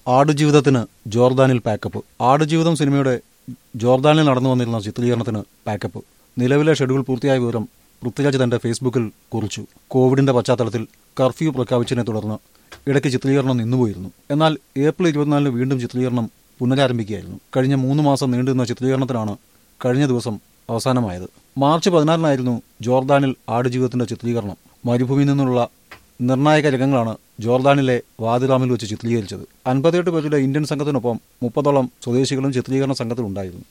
ആടുജീവിതത്തിന് ജോർദാനിൽ pack up Aadujeevitham സിനിമയുടെ ജോർദാനിൽ നടന്നു വന്നിരുന്ന ചിത്രീകരണത്തിന് പാക്കപ്പ് നിലവിലെ ഷെഡ്യൂൾ പൂർത്തിയായ വിവരം പൃഥ്വിരാജ് തന്റെ ഫേസ്ബുക്കിൽ കുറിച്ചു കോവിഡിന്റെ പശ്ചാത്തലത്തിൽ കർഫ്യൂ പ്രഖ്യാപിച്ചതിനെ തുടർന്ന് ഇടയ്ക്ക് ചിത്രീകരണം നിന്നുപോയിരുന്നു എന്നാൽ ഏപ്രിൽ ഇരുപത്തിനാലിന് വീണ്ടും ചിത്രീകരണം പുനരാരംഭിക്കുകയായിരുന്നു കഴിഞ്ഞ മൂന്ന് മാസം നീണ്ടുനിന്ന ചിത്രീകരണത്തിനാണ് കഴിഞ്ഞ ദിവസം അവസാനമായത് മാർച്ച് പതിനാറിനായിരുന്നു ജോർദാനിൽ ആടുജീവിതത്തിന്റെ ചിത്രീകരണം മരുഭൂമിയിൽ നിന്നുള്ള നിർണായക രംഗങ്ങളാണ് ജോർദാനിലെ വാദിറാമിൽ വെച്ച് ചിത്രീകരിച്ചത് അൻപത്തിയെട്ട് പേരുടെ ഇന്ത്യൻ സംഘത്തിനൊപ്പം മുപ്പതോളം സ്വദേശികളും ചിത്രീകരണ സംഘത്തിലുണ്ടായിരുന്നു